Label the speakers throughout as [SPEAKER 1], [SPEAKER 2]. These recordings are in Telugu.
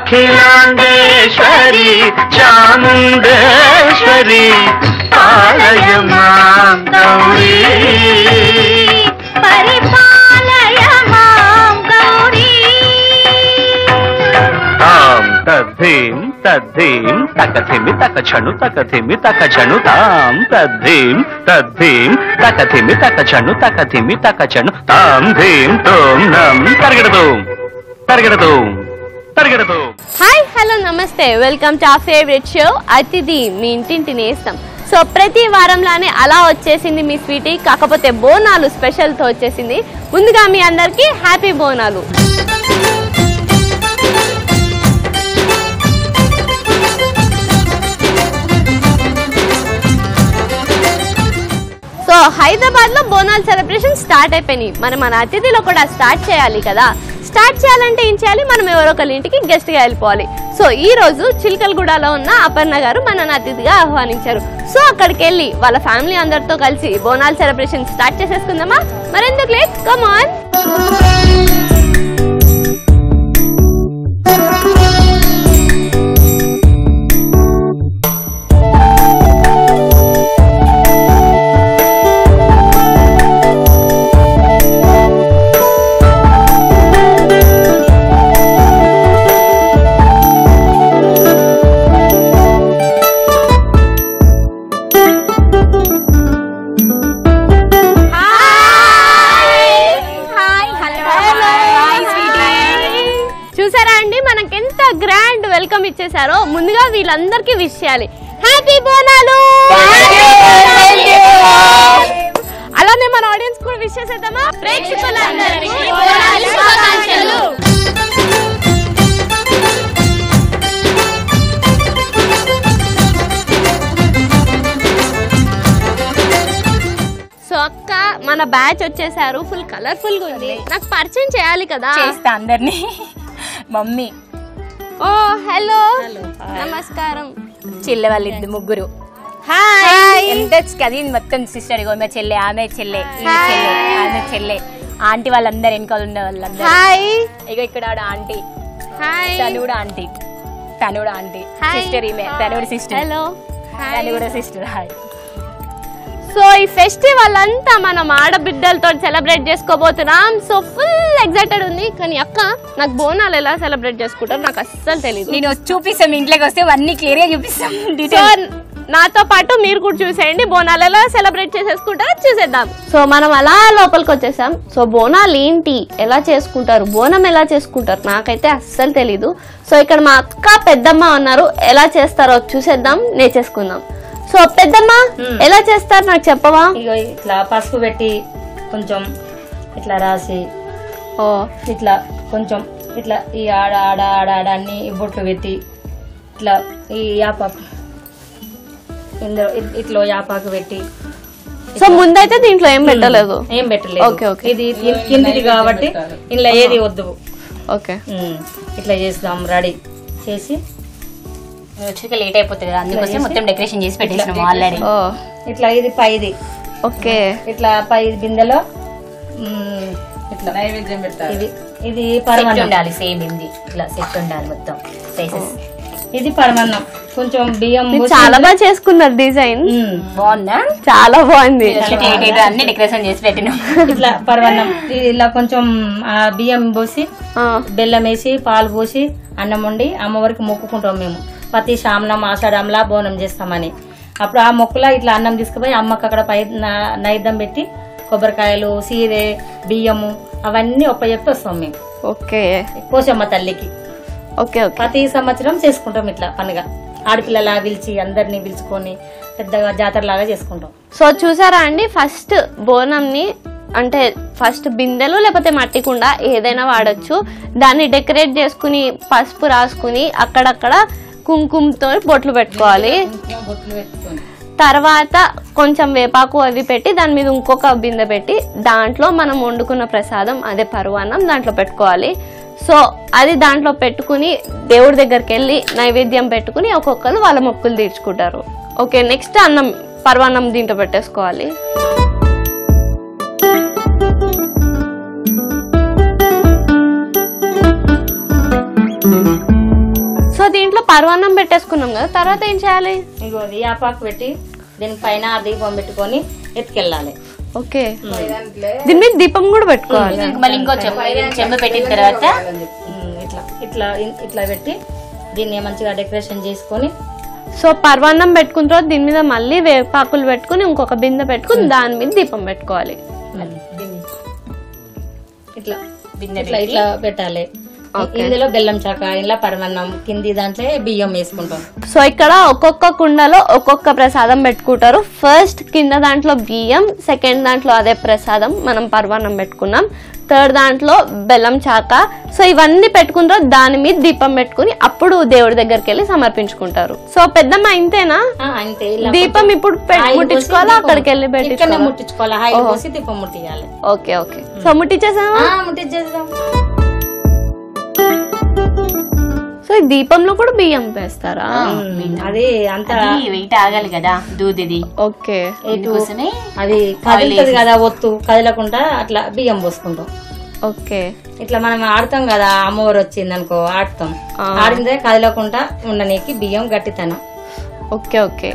[SPEAKER 1] అఖిలాండేశ్వరి చాముండేశ్వరి పాలయమా గౌరీ
[SPEAKER 2] పరిపాలయ మాం గౌరీ
[SPEAKER 1] తాం తద్ధీం తద్ధీం తకథిమి తకచను తకథిమి తకచను తాం తద్ధీం తద్ధీం తకథిమి తకచను తకథిమి తకచను తాం ధీం తోం నం తరగడదు తరగడదు తరగడదు
[SPEAKER 3] హాయ్ హలో నమస్తే welcome to a favourite show అతిథి మీ ఇంటింటి నేస్తం సో ప్రతి వారంలానే అలా వచ్చేసింది మీ స్వీటీ కాకపోతే బోనాలు స్పెషల్తో వచ్చేసింది ముందుగా మీ అందరికీ హ్యాపీ బోనాలు సో హైదరాబాద్ లో బోనాల్ సెలబ్రేషన్ స్టార్ట్ అయిపోయినాయి మరి మన అతిథిలో కూడా స్టార్ట్ చేయాలి కదా స్టార్ట్ చేయాలంటే ఏం చేయాలి మనం ఎవరో ఒకరి ఇంటికి గెస్ట్ గా వెళ్ళిపోవాలి సో ఈ రోజు చిలకలగూడలో ఉన్న అపర్ణ గారు మనని అతిథిగా ఆహ్వానించారు సో అక్కడికి వెళ్ళి వాళ్ళ ఫ్యామిలీ అందరితో కలిసి బోనాల్ సెలబ్రేషన్ స్టార్ట్ చేసేసుకుందామా మరెందుకు లేట్ కమ్ ఆన్ చూసారా అండి మనకెంత గ్రాండ్ వెల్కమ్ ఇచ్చేసారో ముందుగా వీళ్ళందరికీ విష్ చేయాలి హ్యాపీ బోనాలు అలానే మన ఆడియన్స్ కూడా విష్ చేసేద్దామా ప్రేక్షకులందరికీ బోనాల శుభాకాంక్షలు సో అక్క మన బ్యాచ్ వచ్చేసారు ఫుల్ కలర్ఫుల్ గా ఉంది నాకు పరిచయం చేయాలి కదా
[SPEAKER 4] చేస్తా అందరినీ మమ్మీ
[SPEAKER 3] ఓ హలో నమస్కారం
[SPEAKER 4] చెల్లె వాళ్ళు ఇద్దరు ముగ్గురు
[SPEAKER 3] హాయ్
[SPEAKER 4] ఎంత కదిన్ మొత్తం సిస్టర్ ఇగో ఆమె చెల్లె ఆమె చెల్లె ఈమె చెల్లె ఆమె చెల్లె ఆంటీ వాళ్ళందరూ వెనకాల ఉన్న వాళ్ళందరూ
[SPEAKER 3] హాయ్
[SPEAKER 4] ఇక ఇక్కడ ఆడ ఆంటీ
[SPEAKER 3] హాయ్
[SPEAKER 4] తను కూడా ఆంటీ తను కూడా ఆంటీ
[SPEAKER 3] Hi.
[SPEAKER 4] సిస్టర్ ఈమె తను కూడా సిస్టర్
[SPEAKER 3] హలో
[SPEAKER 4] తను కూడా సిస్టర్ హాయ్
[SPEAKER 3] సో ఈ ఫెస్టివల్ అంతా మనం ఆడబిడ్డలతో సెలబ్రేట్ చేసుకోబోతున్నాం సో ఫుల్ ఎక్సైటెడ్ ఉంది కానీ అక్క నాకు బోనాలు ఎలా సెలబ్రేట్ చేసుకుంటారు నాకు అస్సలు తెలియదు
[SPEAKER 4] నేను చూపిస్తాం ఇంట్లోకి వస్తే అన్ని క్లియర్ గా చూపిస్తాం
[SPEAKER 3] సో
[SPEAKER 4] డీటెయిల్
[SPEAKER 3] నాతో పాటు మీరు కూడా చూసేయండి బోనాలు ఎలా సెలబ్రేట్ చేసేసుకుంటారో చూసేద్దాం సో మనం అలా లోపలికి వచ్చేసాం సో బోనాలు ఏంటి ఎలా చేసుకుంటారు బోనం ఎలా చేసుకుంటారు నాకైతే అస్సలు తెలీదు సో ఇక్కడ మా అక్క పెద్దమ్మ ఉన్నారు ఎలా చేస్తారో చూసేద్దాం నేర్చేసుకుందాం సో పెద్దమ్మ ఎలా చేస్తారు నాకు చెప్పవా
[SPEAKER 5] ఇగో ఇట్లా పసుపు పెట్టి కొంచెం ఇట్లా రాసి
[SPEAKER 3] ఓ
[SPEAKER 5] ఇట్లా కొంచెం ఇట్లా ఈ ఆడ ఆడ ఆడ ఆడ అన్ని బొట్లు పెట్టి ఇట్లా ఈ యాపాకు ఇందులో ఇ- ఇట్లా యాపాకు పెట్టి
[SPEAKER 3] సో ముందైతే దీంట్లో ఏం పెట్టలేదు
[SPEAKER 5] ఏం పెట్టలేదు
[SPEAKER 3] ఓకే, ఓకే.
[SPEAKER 5] ఇది కి- కిందిది కాబట్టి ఇలా ఏది వద్దు
[SPEAKER 3] ఓకే
[SPEAKER 5] ఉమ్, ఇట్లా చేస్తాం రెడీ చేసి
[SPEAKER 4] వచ్చాక లేట్ అయిపోతుంది కదా అందుకోసం మొత్తం డెకరేషన్ చేసి పెట్టేసినాం ఆల్రెడీ
[SPEAKER 3] ఓ
[SPEAKER 5] ఇట్లా ఇది పైది
[SPEAKER 3] ఓకే
[SPEAKER 5] ఇట్లా పై బిందెలో ఉమ్, ఇట్లా నైవేద్యం పెట్టాలి ఇది ఇది
[SPEAKER 4] సెట్
[SPEAKER 5] పరమాన్నం
[SPEAKER 4] ఉండాలి సేమ్ ఇది ఇట్లా సెట్ ఉండాలి మొత్తం సైజెస్
[SPEAKER 5] ఇది పరమాన్నం కొంచెం బియ్యం
[SPEAKER 3] మీరు
[SPEAKER 5] పోసి-
[SPEAKER 3] చాలా బాగా చేసుకున్నారు డిజైన్
[SPEAKER 5] ఉమ్,
[SPEAKER 4] బాగుందా
[SPEAKER 3] చాలా బాగుంది
[SPEAKER 4] లేట్ అయితే అన్ని డెకరేషన్ చేసి పెట్టినాం
[SPEAKER 5] ఇట్లా పరమాన్నం ఇది ఇలా కొంచెం ఆ బియ్యం పోసి
[SPEAKER 3] ఆ,
[SPEAKER 5] బెల్లం వేసి పాలు పోసి అన్నం వండి అమ్మవారికి మొక్కుకుంటాం మేము ప్రతి శామనం ఆషాఢంలా బోనం చేస్తామని అప్పుడు ఆ మొక్కులా ఇట్లా అన్నం తీసుకుపోయి అమ్మకి అక్కడ పై నా- నైవేద్యం పెట్టి కొబ్బరికాయలు సీరే బియ్యము అవన్నీ ఒప్ప చెప్పి వస్తాం మేము
[SPEAKER 3] ఓకే
[SPEAKER 5] పోషమ్మ తల్లికి
[SPEAKER 3] ఓకే ఓకే
[SPEAKER 5] ప్రతి సంవత్సరం చేసుకుంటాం ఇట్లా పండుగ ఆడపిల్లలా పిలిచి అందరినీ పిలుచుకొని పెద్దగా జాతరలాగా చేసుకుంటాం
[SPEAKER 3] సో చూసారా అండి ఫస్ట్ బోనంని అంటే ఫస్ట్ బిందెలు లేకపోతే మట్టి కుండ ఏదైనా వాడచ్చు దాన్ని డెకరేట్ చేసుకుని పసుపు రాసుకుని అక్కడక్కడ కుంకుమతో బొట్లు పెట్టుకోవాలి తర్వాత కొంచెం వేపాకు అవి పెట్టి దాని మీద ఇంకొక బిందె పెట్టి దాంట్లో మనం వండుకున్న ప్రసాదం అదే పరువాన్నం దాంట్లో పెట్టుకోవాలి సో అది దాంట్లో పెట్టుకుని దేవుడి దగ్గరికి వెళ్ళి నైవేద్యం పెట్టుకుని ఒక్కొక్కరు వాళ్ళ మొక్కులు తీర్చుకుంటారు ఓకే నెక్స్ట్ అన్నం పర్వాన్నం దీంట్లో పెట్టేసుకోవాలి పర్వాన్నం పెట్టేసుకున్నాం కదా తర్వాత ఏం చేయాలి
[SPEAKER 5] ఇంకో యాపాకు పెట్టి దీనిపైన ఆ దీపం పెట్టుకొని ఎత్తుకెళ్ళాలి
[SPEAKER 3] ఓకే దీని మీద దీపం కూడా పెట్టుకోవాలి
[SPEAKER 4] మళ్ళీ ఇంకో చెంబు చెంబు పెట్టిన తర్వాత
[SPEAKER 5] ఉమ్, ఇట్లా ఇట్లా ఇట్లా పెట్టి దీన్ని మంచిగా డెకరేషన్ చేసుకొని
[SPEAKER 3] సో పర్వాన్నం పెట్టుకున్న తర్వాత దీని మీద మళ్ళీ వేపాకులు పెట్టుకుని ఇంకొక బిందె పెట్టుకుని దాని మీద దీపం పెట్టుకోవాలి
[SPEAKER 5] ఇట్లా
[SPEAKER 4] బిందె
[SPEAKER 5] ఇట్లా ఇట్లా పెట్టాలి ఇందులో బెల్లం చాక ఇలా పరమన్నం కింది దాంట్లో బియ్యం వేసుకుంటాం
[SPEAKER 3] సో ఇక్కడ ఒక్కొక్క కుండలో ఒక్కొక్క ప్రసాదం పెట్టుకుంటారు ఫస్ట్ కింద దాంట్లో బియ్యం సెకండ్ దాంట్లో అదే ప్రసాదం మనం పర్వాన్నం పెట్టుకున్నాం థర్డ్ దాంట్లో బెల్లం చాక సో ఇవన్నీ పెట్టుకున్న తర్వాత దాని మీద దీపం పెట్టుకుని అప్పుడు దేవుడి దగ్గరికి వెళ్ళి సమర్పించుకుంటారు సో పెద్దమ్మ ఇంతేనా
[SPEAKER 5] ఆ, అంతే ఇలా
[SPEAKER 3] దీపం ఇప్పుడు పె-
[SPEAKER 5] ఆయిల్ పోసి
[SPEAKER 3] ముట్టించుకోవాలా
[SPEAKER 5] దీపం-
[SPEAKER 3] అక్కడికి వెళ్ళి
[SPEAKER 5] ఇక్కడనే
[SPEAKER 3] పెట్టించుకోవాలా
[SPEAKER 5] ముట్టించుకోవాలి ఆయిల్ పోసి దీపం ముట్టియాలి
[SPEAKER 3] ఓకే ఓకే సో ముట్టించేసామా
[SPEAKER 5] ఆ, ముట్టించేద్దాం
[SPEAKER 3] సో ఈ దీపంలో కూడా బియ్యం వేస్తారా
[SPEAKER 5] అది అంత
[SPEAKER 4] అది వెయిట్ ఆగాలి కదా దూదిది
[SPEAKER 3] ఓకే
[SPEAKER 4] అందుకోసమే
[SPEAKER 5] అది కదులుతుంది కదా ఒత్తు కదలకుండా అట్లా బియ్యం పోసుకుంటాం
[SPEAKER 3] ఓకే
[SPEAKER 5] ఇట్లా మనం ఆడతాం కదా అమ్మవారు వచ్చింది అనుకో ఆడతాం ఆడిందే కదలకుండా ఉండనీకి బియ్యం గట్టితనం
[SPEAKER 3] ఓకే ఓకే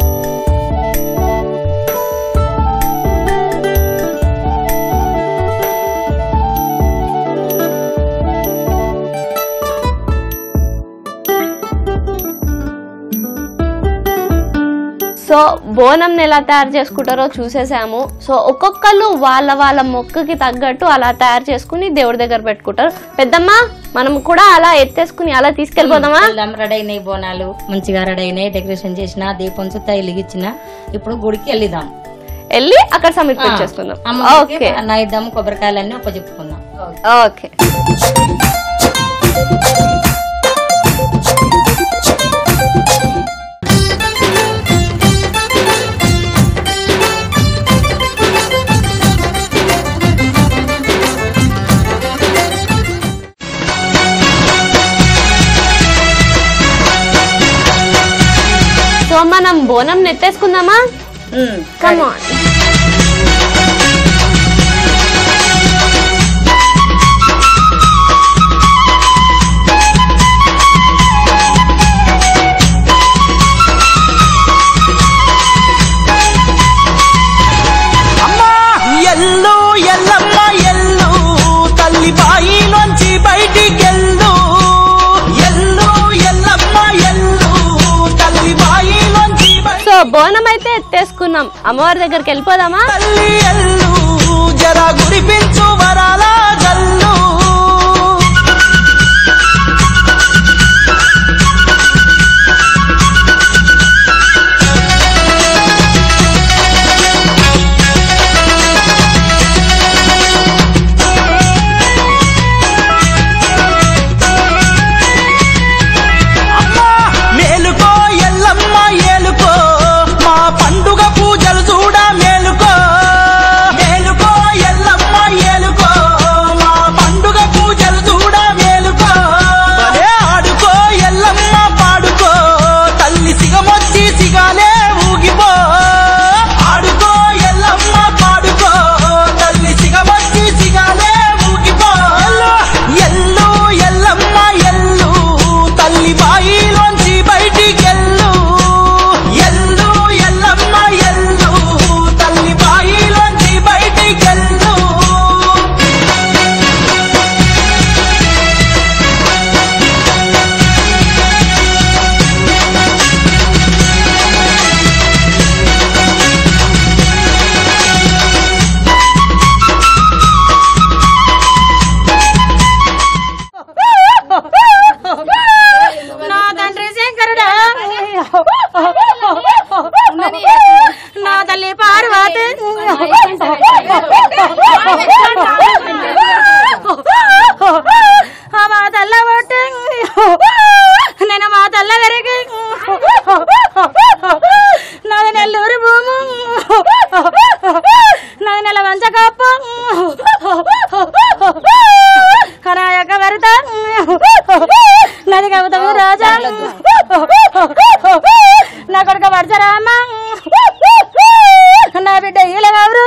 [SPEAKER 3] సో బోనం ఎలా తయారు చేసుకుంటారో చూసేసాము సో ఒక్కొక్కళ్ళు వాళ్ళ వాళ్ళ మొక్కకి తగ్గట్టు అలా తయారు చేసుకుని దేవుడి దగ్గర పెట్టుకుంటారు పెద్దమ్మ మనం కూడా అలా ఎత్తేసుకుని అలా తీసుకెళ్ళిపోదామా
[SPEAKER 5] వెళ్దాం రెడీ అయినాయి బోనాలు మంచిగా రెడీ అయినాయి డెకరేషన్ చేసిన దీపం చుట్టా వెలిగించిన ఇప్పుడు గుడికి వెళ్ళిదాం
[SPEAKER 3] వెళ్ళి అక్కడ సమర్పించేసుకుందాం
[SPEAKER 5] అమ్మవారికి
[SPEAKER 3] ఓకే
[SPEAKER 5] నైద్దాం కొబ్బరికాయలన్నీ ఒప్పచెప్పుకుందాం
[SPEAKER 3] ఓకే సో మనం బోనం నెత్తేసుకుందామా కమాన్
[SPEAKER 6] అమ్మా ఎల్లు ఎల్లమ్మ ఎల్లు తల్లి బాయిలోంచి బయటికెళ్ళు ఎల్లు ఎల్లమ్మ ఎల్లు తల్లి బాయిలోంచి బయ-
[SPEAKER 3] సో బోనం అయితే ఎత్తేసుకున్నాం అమ్మవారి దగ్గరికి వెళ్ళిపోదామా
[SPEAKER 6] తల్లి ఎల్లు జర గురిపించు వరాల జల్లు అమ్మా మేలుకో ఎల్లమ్మ ఏలుకో మా పండుగ పూజలు చూడ మేలుకో మేలుకో ఎల్లమ్మ ఏలుకో మా పండుగ పూజలు చూడ మేలుకో భలే ఆడుకో ఎల్లమ్మ పాడుకో తల్లి సిగమొచ్చి సిగాలే ఊగిపో ఆడుకో ఎల్లమ్మ పాడుకో తల్లి సిగమొచ్చి సిగాలే ఊగిపో ఎల్లు ఎల్లమ్మ ఎల్లు తల్లి బాయిలోంచి బయటికెళ్ళు ఎల్లు ఎల్లమ్మ ఎల్లు తల్లి బాయిలోంచి బయటికెళ్ళు
[SPEAKER 5] నా తండ్రి శంకరుడా నా తల్లి పార్వతి ఆ మా తల్ల బొట్టు నేను మా తల్ల వెరగి నాది నెల్లూరు భూము నాది నెల మంచ కప్ప కనాయక వరద నది కవితము రాజా నా కొడుక వర్షరామ నా బిడ్డ ఈలగౌరు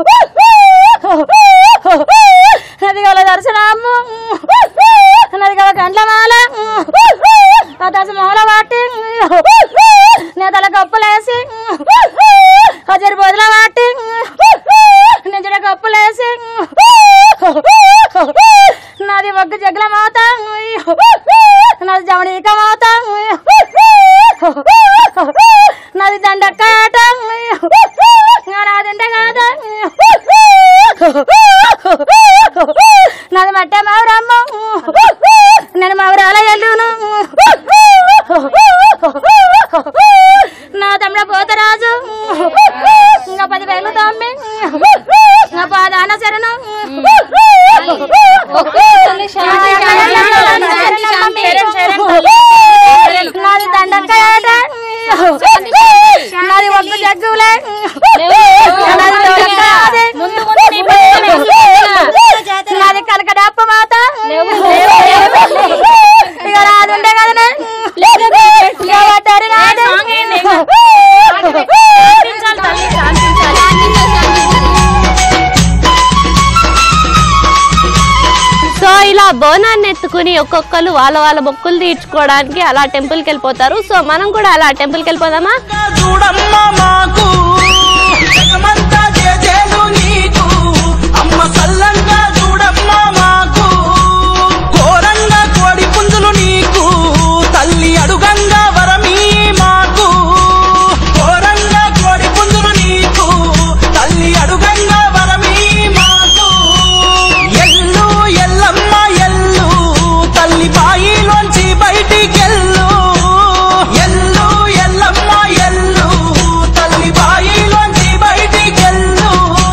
[SPEAKER 5] నది గల దర్శనము నది గల కండ్లమాల ఆ దశ మొహల నేను తల కప్పులేసి హజరు బదుల వాటి నేను జడ కప్పులేసి నాది ఒక్క జగ్ల మాత నాది జమడీక మాత నాది దండకాట నాదండ కాద నాది మట్ట మౌరమ్మ నేను మౌరాల ఎల్లును నా తమ్ముడ పోతరాజు ఇంకా పదివేలు తమ్మి ఇంకా పాదాన శరణం నాది దండకాట నాది ఒక్క జగ్గులే నాది దొరకాదే. నాది కనకడప్ప మాత ఇక నాది ఉండే కదనే ఇక పడ్డారు నాదే.
[SPEAKER 3] సో ఇలా బోనాన్ని ఎత్తుకుని ఒక్కొక్కరు వాళ్ళ వాళ్ళ మొక్కులు తీర్చుకోవడానికి అలా టెంపుల్కి వెళ్ళిపోతారు సో మనం కూడా అలా టెంపుల్కి వెళ్ళిపోదామా
[SPEAKER 6] చూడమ్మా మాకు జగమంతా జేజేలు నీకు అమ్మ సల్లంగా చూడమ్మా మాకు ఘోరంగా కోడి పుంజులు నీకు తల్లి అడుగంగా వరమీ మాకు ఘోరంగా కోడి పుంజులు నీకు తల్లి అడుగంగా వరమీ మాకు ఎల్లు ఎల్లమ్మ ఎల్లు తల్లి బాయిలోంచి బయటికెళ్ళు ఎల్లు ఎల్లమ్మ ఎల్లు తల్లి బాయిలోంచి బయటికెళ్ళు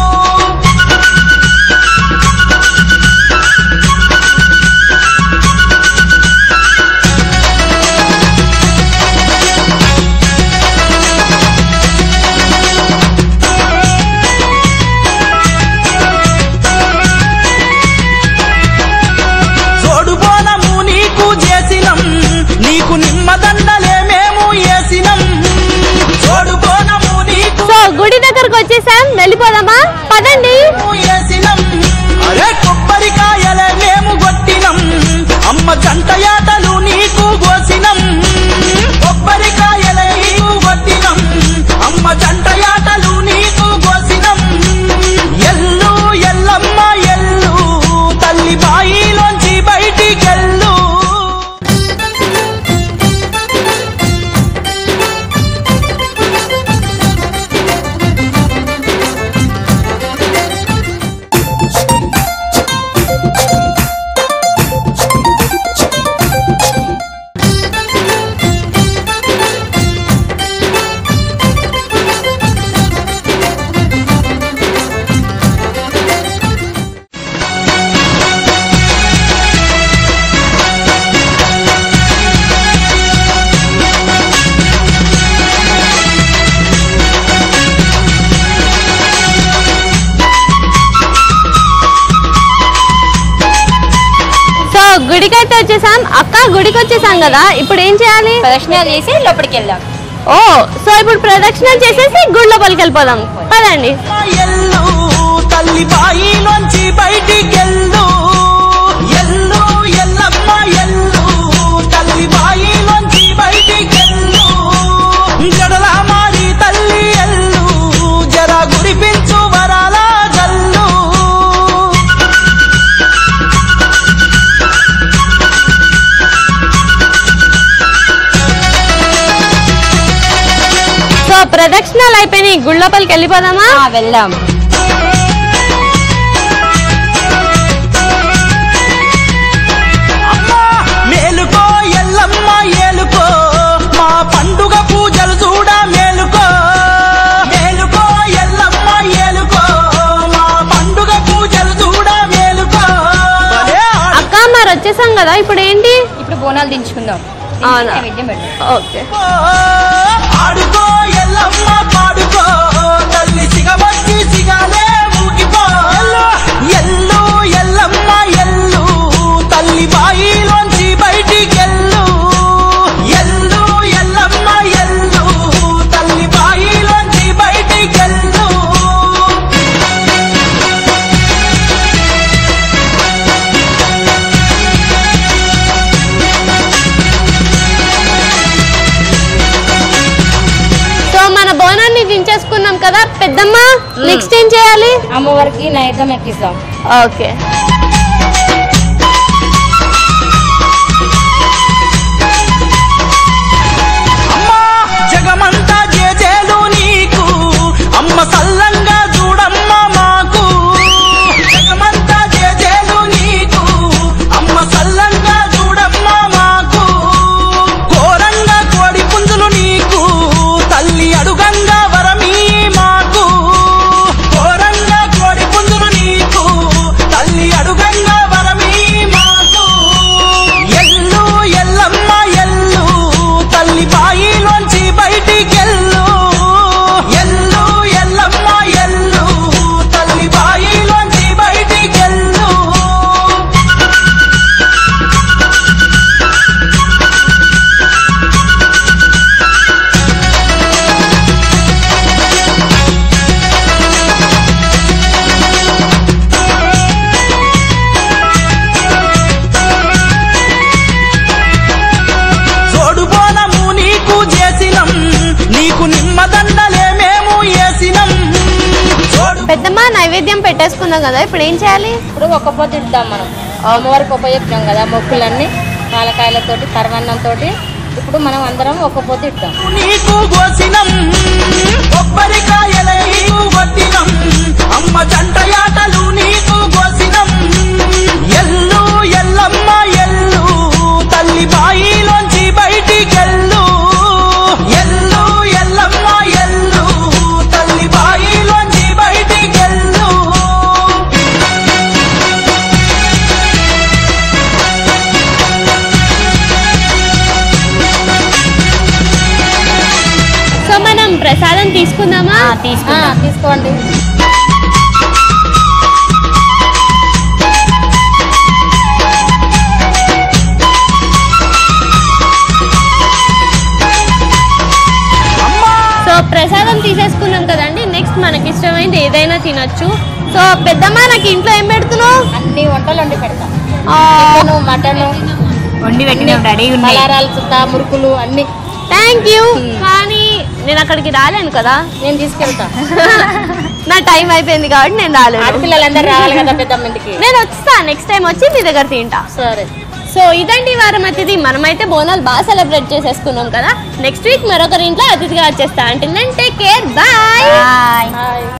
[SPEAKER 6] సోడుబోనము నీకు చేసినం నీకు నిమ్మదండలే మేము వేసినం సోడుబోనము నీకు
[SPEAKER 3] సో గుడి దగ్గరకు వచ్చేసాం వెళ్ళిపోదామా పదండి
[SPEAKER 6] వేసినం అరే కొబ్బరికాయలే మేము కొట్టినం అమ్మ జంటయాటలు నీకు కోసినం కొబ్బరికాయలే నీకు కొట్టినం అమ్మ జంటయాటలు నీకు కోసినం ఎల్లు ఎల్లమ్మ ఎల్లు తల్లి బాయిలోంచి బయటికెళ్ళు
[SPEAKER 3] సో గుడికైతే వచ్చేసాం అక్క గుడికి వచ్చేసాం కదా ఇప్పుడు ఏం చేయాలి
[SPEAKER 4] ప్రదక్షిణాలు చేసి లోపలికి వెళ్దాం
[SPEAKER 3] ఓ సో ఇప్పుడు ప్రదక్షిణం చేసేసి గుడి లోపలికి వెళ్ళిపోదాం పదండి
[SPEAKER 6] ఎల్లు తల్లి బాయిలోంచి బయటికెళ్ళు ఎల్లు ఎల్లమ్మ ఎల్లు తల్లి బాయిలోంచి బయటికెళ్ళు జడల మారి తల్లి ఎల్లు జర గురిపించు వరాల జల్లు
[SPEAKER 3] సో ప్రదక్షిణాలు అయిపోయినాయి గుడి లోపలికి వెళ్ళిపోదామా
[SPEAKER 4] ఆ, వెళ్దాం
[SPEAKER 6] అమ్మా మేలుకో ఎల్లమ్మ ఏలుకో మా పండుగ పూజలు చూడ మేలుకో మేలుకో ఎల్లమ్మ ఏలుకో మా పండుగ పూజలు చూడ మేలుకో భలే ఆడ-
[SPEAKER 3] అక్క మరి వచ్చేసాం కదా ఇప్పుడు ఏంటి
[SPEAKER 4] ఇప్పుడు బోనాలు దించుకుందాం
[SPEAKER 3] అవునా?
[SPEAKER 4] నైవేద్యం పెడదాం
[SPEAKER 3] ఓకే
[SPEAKER 6] ఆడుకో ఎల్లమ్మ పాడుకో తల్లి సిగబట్టి సిగాలే ఊగిపో ఎల్లు ఎల్లమ్మ ఎల్లు తల్లి బాయిలోంచి బయటికెళ్ళు ఎల్లు ఎల్లమ్మ ఎల్లు తల్లి బాయిలోంచి బయటికెళ్ళు
[SPEAKER 3] కదా పెద్దమ్మ నెక్స్ట్ ఏం చేయాలి
[SPEAKER 5] అమ్మవారికి నైవేద్యం ఎక్కిస్తాం
[SPEAKER 3] ఓకే
[SPEAKER 6] అమ్మా జగమంతా జేజేలు నీకు అమ్మ సల్లంగా చూడమ్మ మాకు జగమంతా జేజేలు నీకు అమ్మ సల్లంగా చూడమ్మ మాకు ఘోరంగా కోడి పుంజులు నీకు తల్లి అడుగంగా వరమీ మాకు ఘోరంగా కోడి పుంజులు నీకు తల్లి అడుగంగా వరమీ మాకు ఎల్లు ఎల్లమ్మ ఎల్లు తల్లి బాయిలోంచి బయటికెళ్ళు ఎల్లు ఎల్లమ్మ ఎల్లు తల్లి బాయిలోంచి బయటికెళ్ళు సోడుబోనము నీకు చేసినం నీకు నిమ్మదండలే మేము వేసినం సోడు
[SPEAKER 3] పెద్దమ్మ నైవేద్యం పెట్టేసుకున్నాం కదా ఇప్పుడు ఏం చేయాలి
[SPEAKER 5] ఇప్పుడు ఒక్క పొద్దు ఇద్దాం మనం అమ్మవారికి ఒక్క చెప్తాం కదా మొక్కులన్నీ పాలకాయలతోటి కరవన్నంతోటి ఇప్పుడు మనం అందరం ఒక్క పొద్దు ఇద్దాం
[SPEAKER 6] నీకు గోసినం కొబ్బరికాయల నీకు కొట్టినం అమ్మ జంటయాటలు నీకు గోసినం ఎల్లు ఎల్లమ్మ ఎల్లు తల్లి బాయిలోంచి బయటికెళ్ళు ఎల్లు ఎల్లమ్మ ఎల్లు తల్లి బాయిలోంచి బయటికెళ్ళు
[SPEAKER 3] సో మనం ప్రసాదం తీసుకుందామా
[SPEAKER 5] ఆ, తీసుకోండి
[SPEAKER 3] సో ప్రసాదం తీసేసుకున్నాం కదండి నెక్స్ట్ మనకి ఇష్టమైంది ఏదైనా తినొచ్చు సో పెద్దమ్మ నాకు ఇంట్లో ఏం పెడుతున్నావు
[SPEAKER 5] అన్ని వంటలు వండి పెడతాం
[SPEAKER 3] ఆ,
[SPEAKER 5] చికెను మటను
[SPEAKER 4] వండి పెట్టినాం రెడీగా ఉన్నాయి
[SPEAKER 5] పలారాలు చుట్ట మురుకులు అన్ని
[SPEAKER 3] థ్యాంక్ యూ కానీ నేను అక్కడికి రాలేను కదా
[SPEAKER 5] నేను తీసుకెళ్తా
[SPEAKER 3] నా టైం అయిపోయింది కాబట్టి నేను రాలేను
[SPEAKER 5] ఆడపిల్లలందరూ రావాలి కదా పెద్దమ్మ ఇంటికి
[SPEAKER 3] నేను వస్తా నెక్స్ట్ టైం వచ్చి మీ దగ్గర తింటా
[SPEAKER 5] సరే
[SPEAKER 3] సో ఇదండి ఈ వారం అతిథి మనమైతే బోనాలు బాగా సెలబ్రేట్ చేసేసుకున్నాం కదా నెక్స్ట్ వీక్ మరొకరి ఇంట్లో అతిథిగా వచ్చేస్తా అంటే take care bye
[SPEAKER 4] bye
[SPEAKER 5] hi